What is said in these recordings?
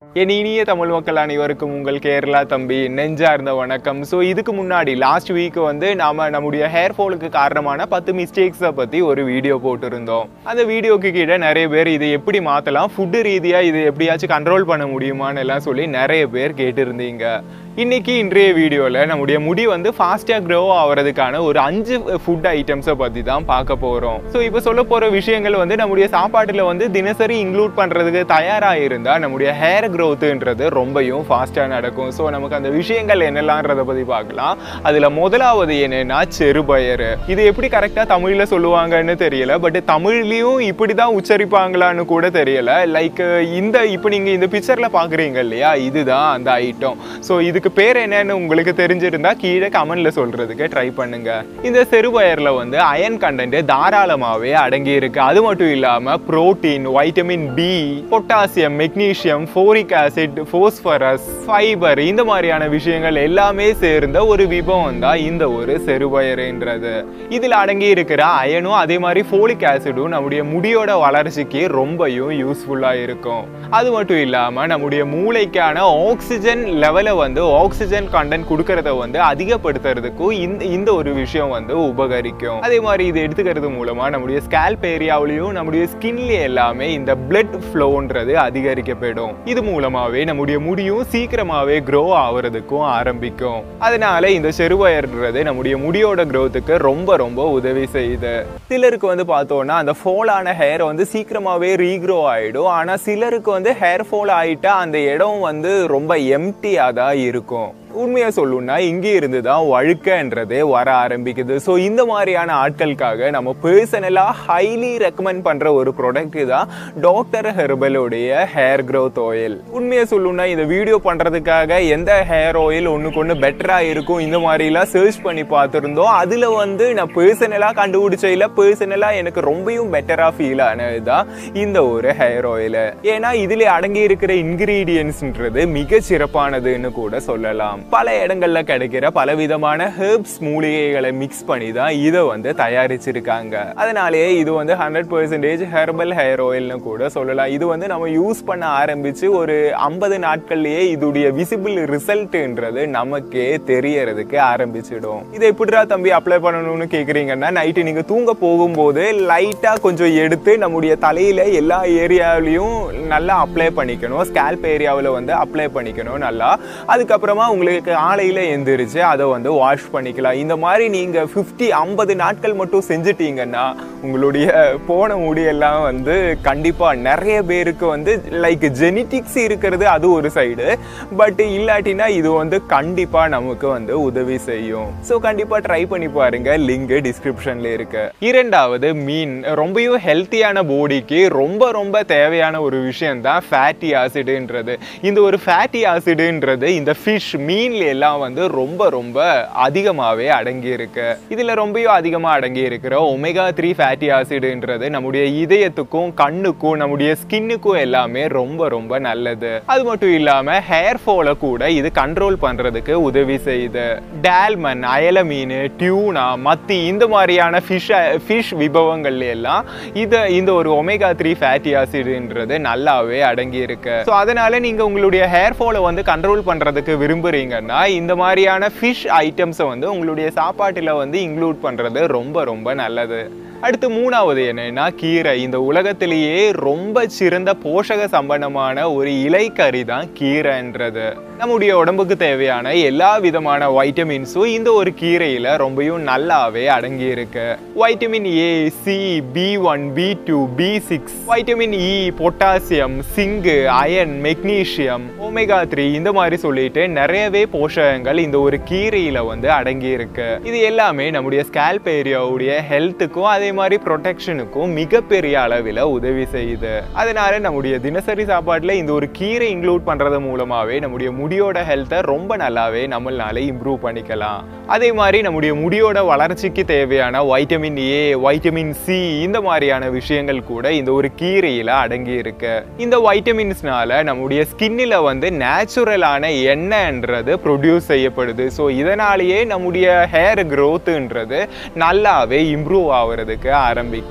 என் இனிய தமிழ் மக்கள் அனைவருக்கும் உங்கள் கேரளா தம்பி நெஞ்சார்ந்த வணக்கம் ஸோ இதுக்கு முன்னாடி லாஸ்ட் வீக் வந்து நாம நம்முடைய ஹேர் ஃபாலுக்கு காரணமான பத்து மிஸ்டேக்ஸை பற்றி ஒரு வீடியோ போட்டிருந்தோம் அந்த வீடியோக்கு கீழே நிறைய பேர் இதை எப்படி மாற்றலாம் ஃபுட்டு ரீதியாக இதை எப்படியாச்சும் கண்ட்ரோல் பண்ண முடியுமான்னு எல்லாம் சொல்லி நிறைய பேர் கேட்டிருந்தீங்க இன்னைக்கு இன்றைய வீடியோவில் நம்முடைய முடி வந்து ஃபாஸ்ட்டாக க்ரோ ஆகிறதுக்கான ஒரு அஞ்சு ஃபுட் ஐட்டம்ஸை பற்றி தான் பார்க்க போகிறோம் ஸோ இப்போ சொல்ல போகிற விஷயங்கள் வந்து நம்முடைய சாப்பாட்டில் வந்து தினசரி இன்க்ளூட் பண்ணுறதுக்கு தயாராக இருந்தால் நம்முடைய ஹேர் க்ரோத்துன்றது ரொம்பவும் ஃபாஸ்ட்டாக நடக்கும் ஸோ நமக்கு அந்த விஷயங்கள் என்னெல்லாம்ன்றதை பற்றி பார்க்கலாம் அதில் முதலாவது என்னன்னா செருபயறு இது எப்படி கரெக்டாக தமிழில் சொல்லுவாங்கன்னு தெரியல பட் தமிழ்லேயும் இப்படி தான் உச்சரிப்பாங்களான்னு கூட தெரியல லைக் இந்த இப்போ நீங்கள் இந்த பிக்சரில் பார்க்குறீங்க இல்லையா இதுதான் அந்த ஐட்டம் ஸோ இதுக்கு பேர் என்னன்னு உங்களுக்கு தெரிஞ்சிருந்தா கீழே கமெண்ட்ல சொல்றதுக்கு ட்ரை பண்ணுங்க இந்த செருபயர்ல வந்து அயன் கண்டென்ட் தாராளமாகவே அடங்கி இருக்கு அது மட்டும் இல்லாம protein vitamin B potassium magnesium folic acid phosphorus fibre இந்த மாதிரியான விஷயங்கள் எல்லாமே சேர்ந்த ஒரு விபவம் தான் இந்த ஒரு செருபயறுன்றது இதுல அடங்கி இருக்கிற அயனும் அதே மாதிரி ஃபோலிக் ஆசிடும் நம்முடைய முடியோட வளர்ச்சிக்கு ரொம்பவும் யூஸ்ஃபுல்லா இருக்கும் அது மட்டும் இல்லாம நம்முடைய மூளைக்கான ஆக்சிஜன் லெவலை வந்து ஆக்சிஜன் கண்டென்ட் கொடுக்கறத வந்து அதிகப்படுத்துறதுக்கும் இந்த இந்த ஒரு விஷயம் வந்து உபகரிக்கும் அதே மாதிரி இது எடுத்துக்கிறது மூலமா நம்முடைய ஸ்கேல்ப் ஏரியாவிலையும் நம்முடைய ஸ்கின்ல எல்லாமே இந்த பிளட் ஃப்ளோன்றது அதிகரிக்கப்படும் இது மூலமாவே நம்முடைய முடியும் சீக்கிரமாவே க்ரோ ஆகுறதுக்கும் ஆரம்பிக்கும் அதனால இந்த செருவயர்ன்றது நம்முடைய முடியோட க்ரோத்துக்கு ரொம்ப ரொம்ப உதவி செய்யுது சிலருக்கு வந்து பார்த்தோம்னா அந்த ஃபாலான ஹேர் வந்து சீக்கிரமாவே ரீக்ரோ ஆயிடும் ஆனா சிலருக்கு வந்து ஹேர் ஃபால் ஆயிட்டா அந்த இடம் வந்து ரொம்ப எம்டியா தான் இருக்கும் உண்மையா சொல்லணும்னா இங்கே இருந்து தான் வழுக்கன்றதே வர ஆரம்பிக்குது ஸோ இந்த மாதிரியான ஆட்களுக்காக நம்ம பர்சனலாக ஹைலி ரெக்கமெண்ட் பண்ற ஒரு ப்ராடக்ட் தான் டாக்டர் ஹெர்பலோடைய ஹேர் க்ரோத் ஆயில் உண்மையா சொல்லணும்னா இந்த வீடியோ பண்றதுக்காக எந்த ஹேர் ஆயில் ஒன்றுக்கு ஒன்று பெட்டரா இருக்கும் இந்த மாதிரிலாம் சர்ச் பண்ணி பார்த்துருந்தோம் அதில் வந்து நான் பர்சனலாக கண்டுபிடிச்சதில் பர்சனலாக எனக்கு ரொம்பவும் பெட்டராக ஃபீல் ஆனது தான் இந்த ஒரு ஹேர் ஆயில் ஏன்னா இதில் அடங்கி இருக்கிற இன்கிரீடியன்ஸ்ன்றது மிக சிறப்பானதுன்னு கூட சொல்லலாம் பல இடங்கள்ல கிடைக்கிற பலவிதமான ஹெர்ப்ஸ் மூலிகைகளை மிக்ஸ் பண்ணி தான் இதை வந்து தயாரிச்சிருக்காங்க அதனாலேயே இது வந்து ஹண்ட்ரட் பர்சன்டேஜ் ஹெர்பல் ஹேர் ஆயில்னு கூட சொல்லலாம் இது வந்து நம்ம யூஸ் பண்ண ஆரம்பிச்சு ஒரு ஐம்பது நாட்கள்லயே இதுடைய விசிபிள் ரிசல்ட்ன்றது நமக்கே தெரியறதுக்கு ஆரம்பிச்சிடும் இதை எப்படிடா தம்பி அப்ளை பண்ணணும்னு கேக்குறீங்கன்னா நைட்டு நீங்க தூங்க போகும்போது லைட்டா கொஞ்சம் எடுத்து நம்முடைய தலையில எல்லா ஏரியாவிலையும் நல்லா அப்ளை பண்ணிக்கணும் ஸ்கேல்ப் ஏரியாவில் வந்து அப்ளை பண்ணிக்கணும் நல்லா அதுக்கப்புறமா உங்களுக்கு ஆலையில் எந்திரிச்சு அதை வந்து வாஷ் பண்ணிக்கலாம் இந்த மாதிரி நீங்கள் ஃபிஃப்டி ஐம்பது நாட்கள் மட்டும் செஞ்சிட்டீங்கன்னா உங்களுடைய போன முடியெல்லாம் வந்து கண்டிப்பாக நிறைய பேருக்கு வந்து லைக் ஜெனட்டிக்ஸ் இருக்கிறது அது ஒரு சைடு பட் இல்லாட்டினா இது வந்து கண்டிப்பாக நமக்கு வந்து உதவி செய்யும் ஸோ கண்டிப்பாக ட்ரை பண்ணி பாருங்க லிங்க் டிஸ்கிரிப்ஷனில் இருக்கு இரண்டாவது மீன் ரொம்பவும் ஹெல்த்தியான பாடிக்கு ரொம்ப ரொம்ப தேவையான ஒரு விஷயம் தான் ஃபேட்டி ஆசிடுன்றது இந்த ஒரு ஃபேட்டி ஆசிடுன்றது இந்த ஃபிஷ் மீன்ல எல்லாம் வந்து ரொம்ப ரொம்ப அதிகமாகவே அடங்கி இருக்கு இதில் ரொம்பவும் அதிகமாக அடங்கி இருக்கிற ஒமேகா த்ரீ ஃபேட்டி ஆசிடுன்றது நம்முடைய இதயத்துக்கும் கண்ணுக்கும் நம்முடைய ஸ்கின்னுக்கும் எல்லாமே ரொம்ப ரொம்ப நல்லது அது மட்டும் இல்லாமல் ஹேர் ஃபாலை கூட இது கண்ட்ரோல் பண்ணுறதுக்கு உதவி செய்யுது டேல்மன் அயல மீன் டியூனா மத்தி இந்த மாதிரியான ஃபிஷ் ஃபிஷ் விபவங்கள்ல எல்லாம் இது இந்த ஒரு ஒமேகா த்ரீ ஃபேட்டி ஆசிடுன்றது நல்லாவே அடங்கி இருக்கு ஸோ அதனால நீங்க உங்களுடைய ஹேர் ஃபாலை வந்து கண்ட்ரோல் பண்றதுக்கு விரும்புறீங்கன்னா இந்த மாதிரியான ஃபிஷ் ஐட்டம்ஸை வந்து உங்களுடைய சாப்பாட்டில் வந்து இன்க்ளூட் பண்றது ரொம்ப ரொம்ப நல்லது அடுத்து மூணாவது என்னன்னா கீரை இந்த உலகத்திலேயே ரொம்ப சிறந்த போஷக சம்பந்தமான ஒரு இலைக்கறி தான் கீரைன்றது நம்முடைய உடம்புக்கு தேவையான எல்லா விதமான வைட்டமின்ஸும் இந்த ஒரு கீரையில ரொம்பவும் நல்லாவே அடங்கி இருக்கு vitamin A C B one B two B six vitamin E potassium zinc iron magnesium omega three இந்த மாதிரி சொல்லிட்டு நிறையவே போஷகங்கள் இந்த ஒரு கீரையில வந்து அடங்கி இருக்கு இது எல்லாமே நம்முடைய ஸ்கேல்ப் ஏரியாவுடைய ஹெல்த்துக்கும் அதே மாதிரி ப்ரொடெக்ஷனுக்கும் மிகப்பெரிய அளவில் உதவி செய்யுது அதனால நம்முடைய தினசரி சாப்பாட்டில் இந்த ஒரு கீரை இன்க்ளூட் பண்றது மூலமாவே நம்முடைய முடியோட ஹெல்த்தை ரொம்ப நல்லாவே நம்மளால இம்ப்ரூவ் பண்ணிக்கலாம் அதே மாதிரி நம்முடைய முடியோட வளர்ச்சிக்கு தேவையான வைட்டமின் ஏ வைட்டமின் சி இந்த மாதிரியான விஷயங்கள் கூட இந்த ஒரு கீரையில அடங்கி இருக்கு இந்த வைட்டமின்ஸ்னால நம்முடைய ஸ்கின்னில் வந்து நேச்சுரலான எண்ணெய்ன்றது ப்ரொடியூஸ் செய்யப்படுது ஸோ இதனாலேயே நம்முடைய ஹேர் க்ரோத்துன்றது நல்லாவே இம்ப்ரூவ் ஆகுறதுக்கு ஆரம்பிக்கும்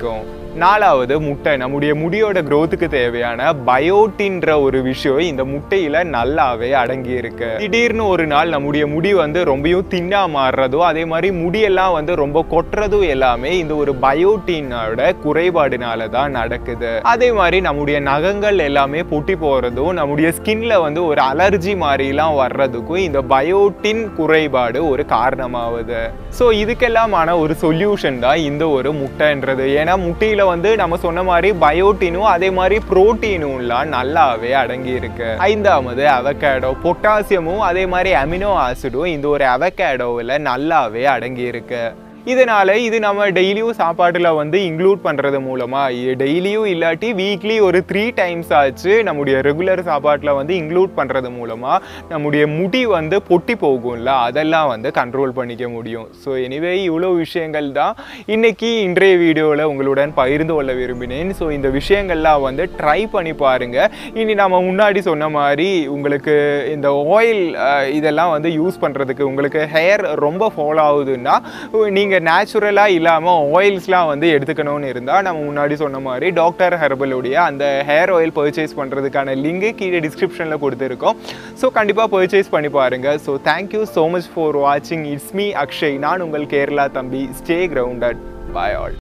நாலாவது முட்டை நம்முடைய முடியோட growthக்கு தேவையான பயோட்டின்ற ஒரு விஷயம் இந்த முட்டையில நல்லாவே அடங்கி இருக்கு திடீர்னு ஒரு நாள் நம்முடைய முடி வந்து ரொம்பவும் தின்னா மாறுறதோ அதே மாதிரி முடியெல்லாம் வந்து ரொம்ப கொட்டுறதும் எல்லாமே இந்த ஒரு பயோட்டினோட குறைபாடுனால தான் நடக்குது அதே மாதிரி நம்முடைய நகங்கள் எல்லாமே பொட்டி போறதும் நம்முடைய ஸ்கின்ல வந்து ஒரு அலர்ஜி மாதிரிலாம் வர்றதுக்கும் இந்த பயோட்டின் குறைபாடு ஒரு காரணமாகுது ஸோ இதுக்கெல்லாமான ஒரு சொல்யூஷன் தான் இந்த ஒரு முட்டைன்றது ஏன்னா முட்டையில வந்து நம்ம சொன்ன மாதிரி பயோட்டினும் அதே மாதிரி புரோட்டீனும்லாம் நல்லாவே அடங்கி இருக்கு ஐந்தாவது அவகேடோ பொட்டாசியமும் அதே மாதிரி அமினோ ஆசிடும் இந்த ஒரு அவகேடோவில் நல்லாவே அடங்கி இருக்கு இதனால இது நம்ம டெய்லியும் சாப்பாட்டில் வந்து இன்க்ளூட் பண்ணுறது மூலமாக டெய்லியும் இல்லாட்டி வீக்லி ஒரு த்ரீ டைம்ஸ் ஆச்சு நம்முடைய ரெகுலர் சாப்பாட்டில் வந்து இன்க்ளூட் பண்ணுறது மூலமாக நம்முடைய முடி வந்து பொட்டி போகும்ல அதெல்லாம் வந்து கண்ட்ரோல் பண்ணிக்க முடியும் ஸோ எனிவே இவ்வளோ விஷயங்கள் தான் இன்னைக்கு இன்றைய வீடியோவில் உங்களுடன் பகிர்ந்து கொள்ள விரும்பினேன் ஸோ இந்த விஷயங்கள்லாம் வந்து ட்ரை பண்ணி பாருங்க இனி நம்ம முன்னாடி சொன்ன மாதிரி உங்களுக்கு இந்த ஆயில் இதெல்லாம் வந்து யூஸ் பண்ணுறதுக்கு உங்களுக்கு ஹேர் ரொம்ப ஃபாலோ ஆகுதுன்னா நீங்கள் நேச்சுரலாக இல்லாமல் ஆயில்ஸ்லாம் வந்து எடுத்துக்கணும்னு இருந்தால் நம்ம முன்னாடி சொன்ன மாதிரி டாக்டர் ஹெர்பலுடைய அந்த ஹேர் ஆயில் பர்ச்சேஸ் பண்ணுறதுக்கான லிங்கு கீழே டிஸ்கிரிப்ஷனில் கொடுத்துருக்கோம் ஸோ கண்டிப்பாக பர்ச்சேஸ் பண்ணி பாருங்கள் so thank you so much for வாட்சிங் இட்ஸ் மீ அக்ஷய் நான் உங்கள் கேரளா தம்பி ஸ்டே கிரவுண்டட் பாய் ஆல்